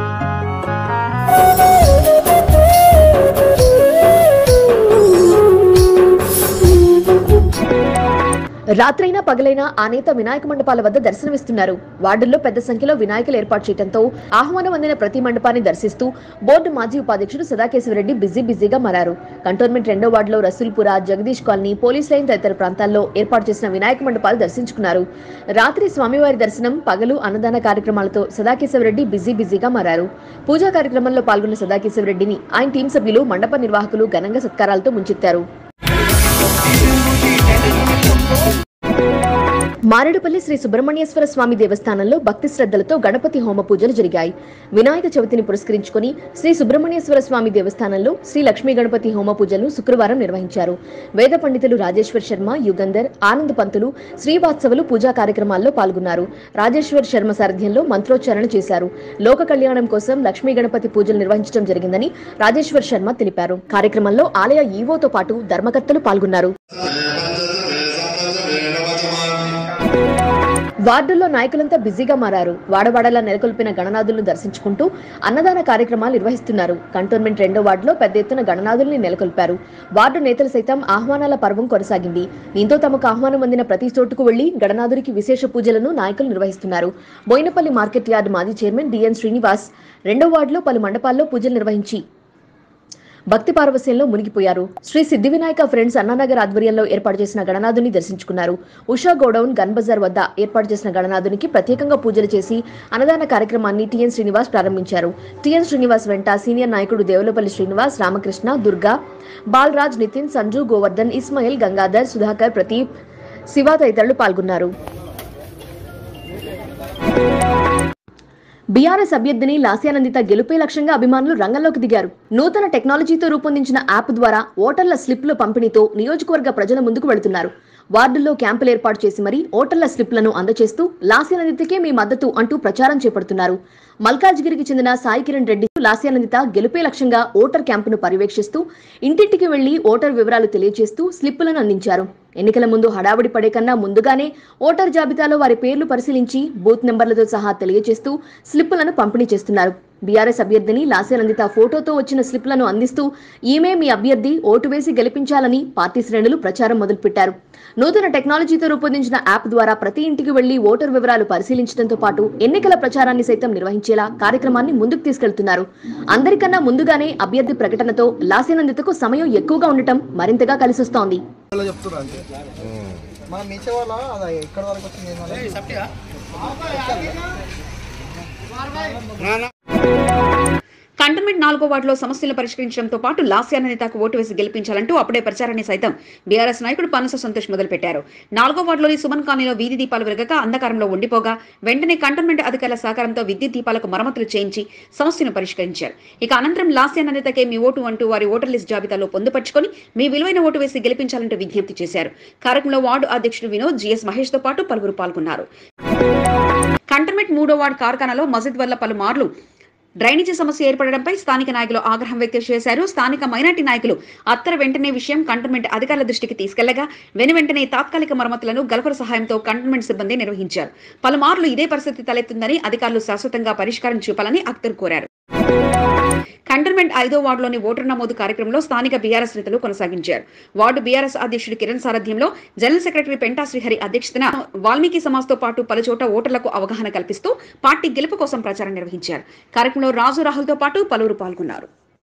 రాత్రైనా పగలైనా ఆ నేత వినాయక మండపాల వద్ద దర్శనమిస్తున్నారు వార్డుల్లో పెద్ద సంఖ్యలో వినాయకులు ఏర్పాటు చేయడంతో ఆహ్వానం అందిన ప్రతి మండపాన్ని దర్శిస్తూ బోర్డు మాజీ ఉపాధ్యక్షుడు సదాకేశ్వరరెడ్డి బిజీ బిజీగా మారారు కంటోన్మెంట్ రెండో వార్డులో Rasoolpura Jagadish colony police line తదితర ప్రాంతాల్లో ఏర్పాటు చేసిన వినాయక మండపాలు దర్శించుకున్నారు రాత్రి స్వామివారి దర్శనం పగలు అన్నదాన కార్యక్రమాలతో సదాకేశ్వరరెడ్డి బిజీ బిజీగా మారారు పూజా కార్యక్రమంలో పాల్గొన్న సదాకేశ్వరరెడ్డిని ఆయన టీం సభ్యులు మండప నిర్వాహకులు ఘనంగా సత్కారాలతో ముంచెత్తారు మారేడుపల్లి శ్రీ సుబ్రహ్మణ్యేశ్వర స్వామి దేవస్థానంలో భక్తి శ్రద్ధలతో గణపతి హోమ పూజలు జరిగాయి వినాయక చవితిని పురస్కరించుకుని శ్రీ సుబ్రహ్మణ్యేశ్వర స్వామి దేవస్థానంలో శ్రీ లక్ష్మీ గణపతి హోమ పూజలు శుక్రవారం నిర్వహించారు వేద పండితులు రాజేశ్వర్ శర్మ యుగంధర్ ఆనంద్ పంతులు శ్రీవాత్సవులు పూజా కార్యక్రమాల్లో పాల్గొన్నారు రాజేశ్వర్ శర్మ సారథ్యంలో మంత్రోచ్చారణ చేశారు లోక కళ్యాణం కోసం లక్ష్మీ గణపతి పూజలు నిర్వహించడం జరిగిందని రాజేశ్వర్ శర్మ తెలిపారు కార్యక్రమంలో ఆలయ ఈవోతో పాటు ధర్మకర్తలు పాల్గొన్నారు వార్డుల్లో నాయకులంతా బిజీగా మారారు వాడవాడలా నెలకొల్పిన గణనాథులను దర్శించుకుంటూ అన్నదాన కార్యక్రమాలు నిర్వహిస్తున్నారు కంటోన్మెంట్ రెండో వార్డులో పెద్ద ఎత్తున గణనాథుల్ని నెలకొల్పారు వార్డు నేతలు సైతం ఆహ్వానాల పర్వం కొనసాగింది దీంతో తమకు ఆహ్వానం అందిన ప్రతి చోటుకు వెళ్లి గణనాథుడికి విశేష పూజలను నాయకులు నిర్వహిస్తున్నారు బోయినపల్లి మార్కెట్ యార్డ్ మాజీ చైర్మన్ డిఎన్ శ్రీనివాస్ రెండో వార్డులో పలు మండపాల్లో పూజలు నిర్వహించి భక్తి పారవస్యంలో మునిగిపోయారు శ్రీ సిద్ధి వినాయక ఫ్రెండ్స్ అన్నానగర్ ఆధ్వర్యంలో ఏర్పాటు చేసిన గణనాథుని దర్శించుకున్నారు ఉషా గోడౌన్ గన్ బజార్ వద్ద ఏర్పాటు చేసిన గణనాథునికి ప్రత్యేకంగా పూజలు చేసి అన్నదాన కార్యక్రమాన్ని టిఎన్ శ్రీనివాస్ ప్రారంభించారు టిఎన్ శ్రీనివాస్ వెంట సీనియర్ నాయకుడు దేవులపల్లి శ్రీనివాస్ రామకృష్ణ దుర్గా బాలరాజ్ నితిన్ సంజు గోవర్ధన్ ఇస్మాయిల్ గంగాధర్ సుధాకర్ ప్రదీప్ శివ తదితరులు పాల్గొన్నారు బీఆర్ఎస్ అభ్యర్థిని లాస్యానందిత గెలుపే లక్ష్యంగా అభిమానులు రంగంలోకి దిగారు నూతన టెక్నాలజీతో రూపొందించిన యాప్ ద్వారా ఓటర్ల స్లిప్ల పంపిణీతో నియోజకవర్గ ప్రజల ముందుకు వెళుతున్నారు వార్డుల్లో క్యాంపులు ఏర్పాటు చేసి మరీ ఓటర్ల స్లిప్లను అందజేస్తూ లాస్యానందితకే మీ మద్దతు అంటూ ప్రచారం చేపడుతున్నారు మల్కాజ్గిరికి చెందిన సాయి కిరణ్ రెడ్డి లాస్యానందిత గెలుపే లక్ష్యంగా ఓటర్ క్యాంపును పర్యవేక్షిస్తూ ఇంటింటికి వెళ్లి ఓటర్ వివరాలు తెలియజేస్తూ స్లిప్పులను అందించారు ఎన్నికల ముందు హడావుడి పడే కన్నా ముందుగానే ఓటర్ జాబితాలో వారి పేర్లు పరిశీలించి బూత్ నెంబర్లతో సహా తెలియజేస్తూ స్లిప్పులను పంపిణీ చేస్తున్నారు బీఆర్ఎస్ అభ్యర్థిని లాస్యానందిత ఫోటోతో వచ్చిన స్లిప్లను అందిస్తూ ఈమె మీ అభ్యర్థి ఓటు వేసి గెలిపించాలని పార్టీ శ్రేణులు ప్రచారం మొదలుపెట్టారు నూతన టెక్నాలజీతో రూపొందించిన యాప్ ద్వారా ప్రతి ఇంటికి వెళ్లి ఓటర్ వివరాలు పరిశీలించడంతో పాటు ఎన్నికల ప్రచారాన్ని సైతం నిర్వహించేలా కార్యక్రమాన్ని ముందుకు తీసుకెళ్తున్నారు అందరికన్నా ముందుగానే అభ్యర్థి ప్రకటనతో లాస్యానందితకు సమయం ఎక్కువగా ఉండటం మరింతగా కలిసొస్తోంది చెప్తున్నా అంతే మన మీచే వాళ్ళ అది ఎక్కడ వరకు వచ్చింది ఏంటంటే కంటోన్మెంట్ నాలుగో వార్డులో సమస్యలు పరిష్కరించడంతో పాటు లాస్యాన నేతకు ఓటు వేసి గెలిపించాలంటూ అప్పుడే ప్రచారాన్ని సైతం బీఆర్ఎస్ నాయకుడు పనస సంతోష్ మొదలుపెట్టారు నాలుగో వార్డులోని సుమన్ కాలనీలో వీధి దీపాలు వెలగక అంధకారంలో ఉండిపోగా వెంటనే కంటోన్మెంట్ అధికారుల సహకారంతో విద్యుత్ దీపాలకు మరమ్మతులు చేయించి సమస్యను పరిష్కరించారు ఇక అనంతరం లాస్యాన నేతకే మీ ఓటు అంటూ వారి ఓటర్ లిస్ట్ జాబితాలో పొందుపరుచుకొని మీ విలువైన ఓటు వేసి గెలిపించాలంటూ విజ్ఞప్తి చేశారు కార్యక్రమంలో వార్డు అధ్యక్షుడు వినోద్ జిఎస్ మహేష్ తో పాటు పలువురు పాల్గొన్నారు కంటోన్మెంట్ మూడో వార్డు కార్ఖానాలో మసీద్ వల్ల పలుమార్లు డ్రైనేజీ సమస్య ఏర్పడడంపై స్థానిక నాయకులు ఆగ్రహం వ్యక్తం చేశారు స్థానిక మైనార్టీ నాయకులు అత్తర వెంటనే విషయం కంటోన్మెంట్ అధికారుల దృష్టికి తీసుకెళ్లగా వెను వెంటనే తాత్కాలిక మరమ్మతులను గల్ఫర్ సహాయంతో కంటోన్మెంట్ సిబ్బంది నిర్వహించారు పలుమార్లు ఇదే పరిస్థితి తలెత్తుందని అధికారులు శాశ్వతంగా పరిష్కారం చూపాలని అఖ్తర్ కోరారు కంటోన్మెంట్ ఐదో వార్డులోని ఓటర్ నమోదు కార్యక్రమంలో స్థానిక బీఆర్ఎస్ నేతలు కొనసాగించారు వార్డు బీఆర్ఎస్ అధ్యక్షుడు కిరణ్ సారథ్యంలో జనరల్ సెక్రటరీ పెంటా శ్రీహరి అధ్యక్షతన వాల్మీకి సమాజ్ తో పాటు పలుచోట ఓటర్లకు అవగాహన కల్పిస్తూ పార్టీ గెలుపు కోసం ప్రచారం నిర్వహించారు కార్యక్రమంలో రాజు రాహుల్ తో పాటు పలువురు పాల్గొన్నారు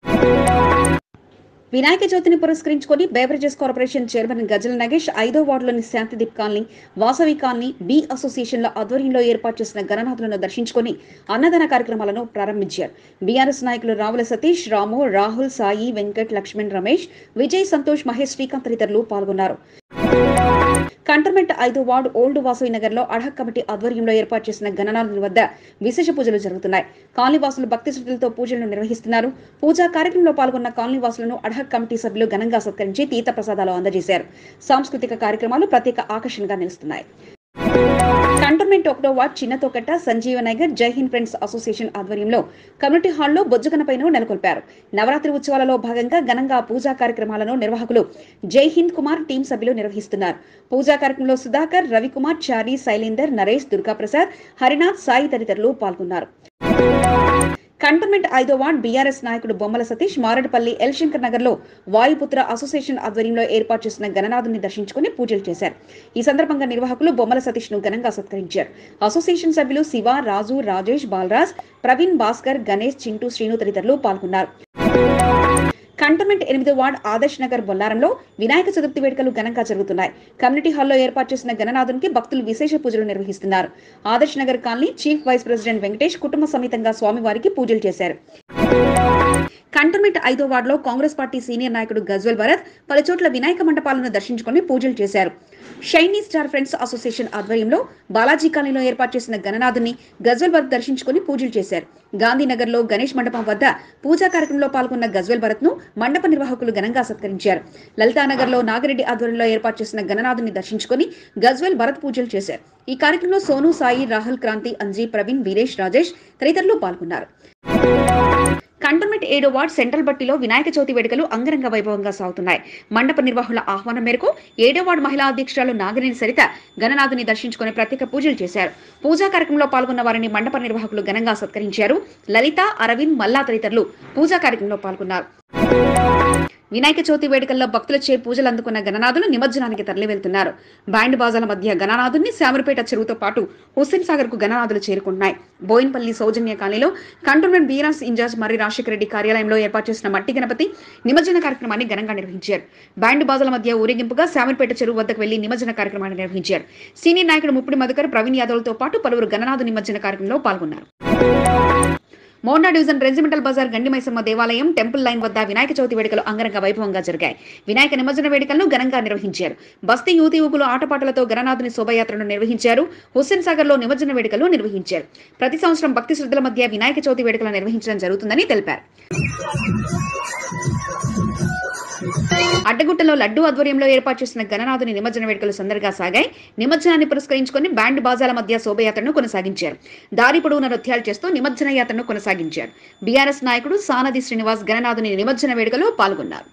వినాయక చవితిని పురస్కరించుకొని beverages corporation chairman Gajala Nagesh ఐదో వార్డులోని Shantideep colony Vasavi colony B అసోసియేషన్ల ఆధ్వర్యంలో ఏర్పాటు చేసిన గణనాథులను దర్శించుకొని అన్నదాన కార్యక్రమాలను ప్రారంభించారు బీఆర్ఎస్ నాయకులు రావుల సతీష్ రాము రాహుల్ సాయి వెంకట్ లక్ష్మణ్ రమేష్ విజయ్ సంతోష్ మహేష్ శ్రీకాంత్ తదితరులు పాల్గొన్నారు కంటోన్మెంట్ ఐదో వార్డు ఓల్డ్ వాసవి నగర్ లో అడహక్ కమిటీ ఆధ్వర్యంలో ఏర్పాటు చేసిన గణనాథుని వద్ద విశేష పూజలు జరుగుతున్నాయి కాలనీవాసులు భక్తి శ్రద్ధలతో పూజలను నిర్వహిస్తున్నారు పూజా కార్యక్రమంలో పాల్గొన్న కాలనీవాసులను అడహక్ కమిటీ సభ్యులు ఘనంగా సత్కరించి తీర్థ ప్రసాదాలు అందజేశారు సాంస్కృతిక కార్యక్రమాలు ప్రత్యేక ఆకర్షణగా నిలుస్తున్నాయి కంటోన్మెంట్ ఒకటో వార్డ్ చిన్న తోకట్ట సంజీవ నగర్ జై హింద్ ఫ్రెండ్స్ అసోసియేషన్ ఆధ్వర్యంలో కమ్యూనిటీ హాల్లో బొజ్జగనపైన నెలకొల్పారు నవరాత్రి ఉత్సవాలలో భాగంగా ఘనంగా పూజా కార్యక్రమాలను నిర్వాహకులు జై హింద్ కుమార్ టీం సభ్యులు నిర్వహిస్తున్నారు పూజా కార్యక్రమంలో సుధాకర్ రవికుమార్ చారి శైలేందర్ నరేష్ దుర్గాప్రసాద్ హరినాథ్ సాయి తదితరులు పాల్గొన్నారు కంటోన్మెంట్ ఐదో వార్డ్ బీఆర్ఎస్ నాయకుడు బొమ్మల సతీష్ మారడపల్లి ఎల్ శంకర్ నగర్ లో వాయుపుత్ర అసోసియేషన్ ఆధ్వర్యంలో ఏర్పాటు చేసిన గణనాథుని దర్శించుకుని పూజలు చేశారు ఈ సందర్భంగా నిర్వాహకులు బొమ్మల సతీష్ ను ఘనంగా సత్కరించారు అసోసియేషన్ సభ్యులు శివ రాజు రాజేష్ బాలరాజ్ ప్రవీణ్ భాస్కర్ గణేష్ చింటూ శ్రీను తదితరులు పాల్గొన్నారు కంటోన్మెంట్ ఎనిమిదో వార్డ్ ఆదర్శ్ నగర్ బొల్లారంలో వినాయక చతుర్థి వేడుకలు ఘనంగా జరుగుతున్నాయి కమ్యూనిటీ హాల్లో ఏర్పాటు చేసిన గణనాథునికి భక్తులు విశేష పూజలు నిర్వహిస్తున్నారు Adarsh Nagar colony chief vice president Venkatesh కుటుంబ సమేతంగా స్వామివారికి పూజలు చేశారు కంటోన్మెంట్ ఐదో వార్డులో కాంగ్రెస్ పార్టీ సీనియర్ నాయకుడు గజ్వల్ భరత్ పలుచోట్ల వినాయక మండపాలను దర్శించుకుని పూజలు చేశారు షైనీ స్టార్ ఫ్రెండ్స్ అసోసియేషన్ ఆధ్వర్యంలో బాలాజీ కాలనీలో ఏర్పాటు చేసిన గణనాథుని గజ్వల్ భరత్ దర్శించుకుని పూజలు చేశారు గాంధీనగర్ లో గణేష్ మండపం వద్ద పూజా కార్యక్రమంలో పాల్గొన్న గజ్వల్ భరత్ ను మండప నిర్వాహకులు ఘనంగా సత్కరించారు లలితానగర్ లో నాగిరెడ్డి ఆధ్వర్యంలో ఏర్పాటు చేసిన గణనాథుని దర్శించుకుని గజ్వల్ భరత్ పూజలు చేశారు ఈ కార్యక్రమంలో సోను సాయి రాహుల్ క్రాంతి అంజీ ప్రవీణ్ వీరేష్ రాజేష్ తదితరులు పాల్గొన్నారు కంటోన్మెంట్ ఏడో వార్డ్ సెంట్రల్ బట్టిలో వినాయక చవితి వేడుకలు అంగరంగ వైభవంగా సాగుతున్నాయి మండప నిర్వాహకుల ఆహ్వానం మేరకు ఏడో వార్డు మహిళా అధ్యక్షురాలు నాగినేని సరిత గణనాథుని దర్శించుకుని ప్రత్యేక పూజలు చేశారు పూజా కార్యక్రమంలో పాల్గొన్న వారిని మండప నిర్వాహకులు ఘనంగా సత్కరించారు లలిత అరవింద్ మల్లా తదితరులు పూజా కార్యక్రమంలో పాల్గొన్నారు వినాయక చవితి వేడుకల్లో భక్తులచే పూజలు అందుకున్న గణనాథులు నిమజ్జనానికి తరలి వెళ్తున్నారు బ్యాండ్ బాజాల మధ్య గణనాథుని శామరపేట చెరువుతో పాటు హుస్సేన్ సాగర్ కు గణనాథులు చేరుకున్నాయి బోయిన్పల్లి సౌజన్య కాలనీలో కంటోన్మెంట్ బీరాస్ ఇన్ఛార్జ్ మర్రి రాజశేఖర రెడ్డి కార్యాలయంలో ఏర్పాటు చేసిన మట్టి గణపతి నిమజ్జన కార్యక్రమాన్ని ఘనంగా నిర్వహించారు బ్యాండ్ బాజాల మధ్య ఊరేగింపుగా శామరపేట చెరువు వద్దకు వెళ్లి నిమజ్జన కార్యక్రమాన్ని నిర్వహించారు సీనియర్ నాయకుడు ముప్పిడి మధుకర్ ప్రవీణ్ యాదవ్లతో పాటు పలువురు గణనాథు నిమజ్జన కార్యక్రమంలో పాల్గొన్నారు Monda division regimental bazaar Gandimaisamma దేవాలయం టెంపుల్ లైన్ వద్ద వినాయక చవితి వేడుకలు అంగరంగ వైభవంగా జరిగాయి వినాయక నిమజ్జన వేడుకలను ఘనంగా నిర్వహించారు బస్తీ యువతి యువకులు ఆటపాటలతో గణనాథుని శోభయాత్రను నిర్వహించారు హుస్సేన్ సాగర్ లో నిమజ్జన వేడుకలు నిర్వహించారు ప్రతి సంవత్సరం భక్తి శ్రద్ధల మధ్య వినాయక చవితి వేడుకలు నిర్వహించడం జరుగుతుందని తెలిపారు అడ్డగుట్టలో లడ్డు ఆధ్వర్యంలో ఏర్పాటు చేసిన గణనాథుని నిమజ్జన వేడుకలు సందడిగా సాగాయి నిమజ్జనాన్ని పురస్కరించుకొని బ్యాండ్ బాజాల మధ్య శోభయాత్రను కొనసాగించారు దారి పొడవున నృత్యాలు చేస్తూ నిమజ్జన యాత్రను కొనసాగించారు బీఆర్ఎస్ నాయకుడు సానది శ్రీనివాస్ గణనాథుని నిమజ్జన వేడుకలో పాల్గొన్నారు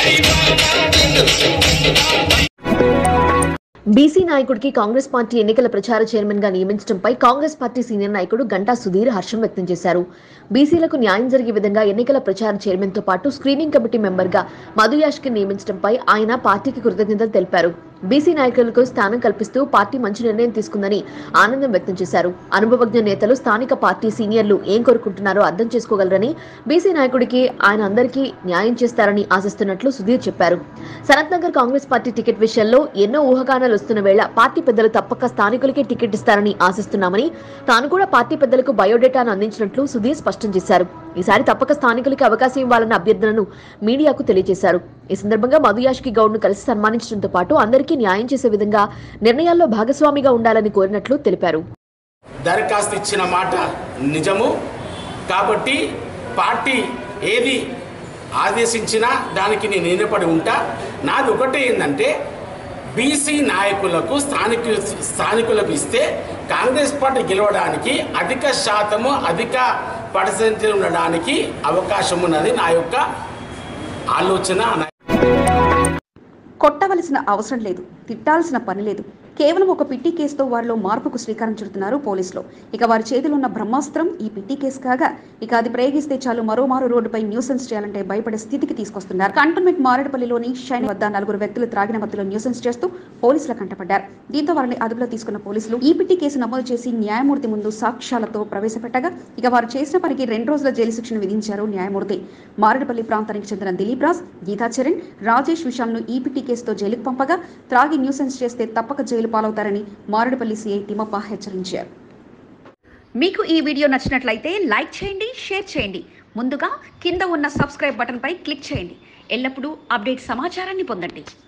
బీసీ నాయకుడికి కాంగ్రెస్ పార్టీ ఎన్నికల ప్రచార చైర్మన్ గా నియమించడంపై కాంగ్రెస్ పార్టీ సీనియర్ నాయకుడు గంటా సుధీర్ హర్షం వ్యక్తం చేశారు బీసీలకు న్యాయం జరిగే విధంగా ఎన్నికల ప్రచార చైర్మన్ తో పాటు స్క్రీనింగ్ కమిటీ మెంబర్ గా మధు యాష్కి నియమించడంపై ఆయన పార్టీకి కృతజ్ఞతలు తెలిపారు బీసీ నాయకులకు స్థానం కల్పిస్తూ పార్టీ మంచి నిర్ణయం తీసుకుందని ఆనందం వ్యక్తం చేశారు అనుభవజ్ఞ నేతలు స్థానిక పార్టీ సీనియర్లు ఏం కోరుకుంటున్నారో అర్థం చేసుకోగలరని బీసీ నాయకుడికి ఆయన అందరికీ న్యాయం చేస్తారని ఆశిస్తున్నట్లు సుధీర్ చెప్పారు సనత్ నగర్ కాంగ్రెస్ పార్టీ టికెట్ విషయంలో ఎన్నో ఊహాగానాలు వస్తున్న వేళ పార్టీ పెద్దలు తప్పక స్థానికులకే టికెట్ ఇస్తారని ఆశిస్తున్నామని తాను కూడా పార్టీ పెద్దలకు బయోడేటాను అందించినట్లు సుధీర్ స్పష్టం చేశారు ఈసారి తప్పక స్థానికులకి అవకాశం ఇవ్వాలన్న అభ్యర్థనను మీడియాకు తెలియజేశారు ఈ సందర్భంగా మధు యాష్కి గౌడ్ను కలిసి సన్మానించడంతో పాటు అందరికీ న్యాయం చేసే విధంగా నిర్ణయాల్లో భాగస్వామిగా ఉండాలని కోరినట్లు తెలిపారు దరఖాస్తు ఇచ్చిన మాట నిజము కాబట్టి పార్టీ ఏది ఆదేశించినా దానికి నేను నిలబడి ఉంటా నాది ఒకటే ఏంటంటే బీసీ నాయకులకు స్థానిక స్థానికులకు ఇస్తే కాంగ్రెస్ పార్టీ గెలవడానికి అధిక శాతము అధిక పర్సెంటేజ్ ఉండడానికి అవకాశం ఉన్నది నా యొక్క ఆలోచన నా కొట్టవలసిన అవసరం లేదు తిట్టాల్సిన పని లేదు కేవలం ఒక పిట్టి కేసుతో వారిలో మార్పుకు శ్రీకారం చుడుతున్నారు పోలీసులు ఇక వారి చేతిలో ఉన్న బ్రహ్మాస్త్రం ఈ పిట్టి కేసు కాగా ఇక అది ప్రయోగిస్తే చాలు మరోమారు రోడ్డుపై న్యూసెన్స్ చేయాలంటే భయపడే స్థితికి తీసుకొస్తున్నారు కంటోన్మెంట్ మారేడుపల్లిలోని షైన్ వద్ద నలుగురు వ్యక్తులు త్రాగిన మత్తులో న్యూసెన్స్ చేస్తూ పోలీసుల కంటపడ్డారు దీంతో వారిని అదుపులో తీసుకున్న పోలీసులు ఈ పిట్టి కేసు నమోదు చేసి న్యాయమూర్తి ముందు సాక్ష్యాలతో ప్రవేశపెట్టగా ఇక వారు చేసిన పనికి రెండు రోజుల జైలు శిక్షను విధించారు న్యాయమూర్తి మారేడుపల్లి ప్రాంతానికి చెందిన దిలీప్ రాజ్ గీతా చరణ్ రాజేష్ విశాల్ను ఈ పిట్టి కేసుతో జైలుకు పంపగా త్రాగి న్యూసెన్స్ చేస్తే తప్పక జైలు పాలవుతారని మారేడుపల్లి సీఐ తిమ్మప్ప హెచ్చరించారు మీకు ఈ వీడియో నచ్చినట్లయితే లైక్ చేయండి షేర్ చేయండి ముందుగా కింద ఉన్న సబ్స్క్రైబ్ బటన్పై క్లిక్ చేయండి ఎల్లప్పుడూ అప్డేట్ సమాచారాన్ని పొందండి